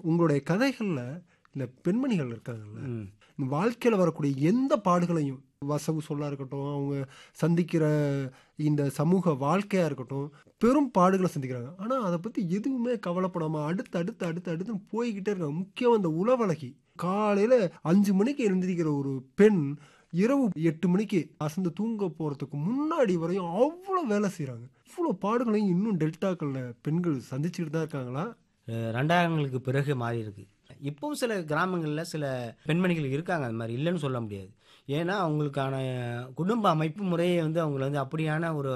உங்களுடைய கதைகள்ல இந்த பெண்மணிகள் இருக்காங்கல்ல ம். இந்த வாழ்க்கையில வரக்கூடிய எந்த பாடுகளையும் வசவு சொல்லா இருக்கட்டும் அவங்க சந்திக்கிற இந்த சமூக வாழ்க்கையா இருக்கட்டும் பெரும் பாடுகளை சந்திக்கிறாங்க ஆனா அதை பத்தி எதுவுமே கவலைப்படாம அடுத்து அடுத்து அடுத்து அடுத்து போய்கிட்டே இருக்காங்க முக்கியம் அந்த உளவழகி காலையில அஞ்சு மணிக்கு எழுந்திருக்கிற ஒரு பெண் இரவு எட்டு மணிக்கு அசந்து தூங்க போறதுக்கு முன்னாடி வரையும் அவ்வளோ வேலை செய்றாங்க இவ்வளோ பாடுகளையும் இன்னும் டெல்டாக்கள்ல பெண்கள் சந்திச்சுட்டு தான் இருக்காங்களா அஹ் ரெண்டாயிரங்களுக்கு பிறகு மாறி இருக்கு இப்பவும் சில கிராமங்களில் சில பெண்மணிகள் இருக்காங்க அது மாதிரி இல்லைன்னு சொல்ல முடியாது ஏன்னா அவங்களுக்கான குடும்ப அமைப்பு முறையே வந்து அவங்கள வந்து அப்படியான ஒரு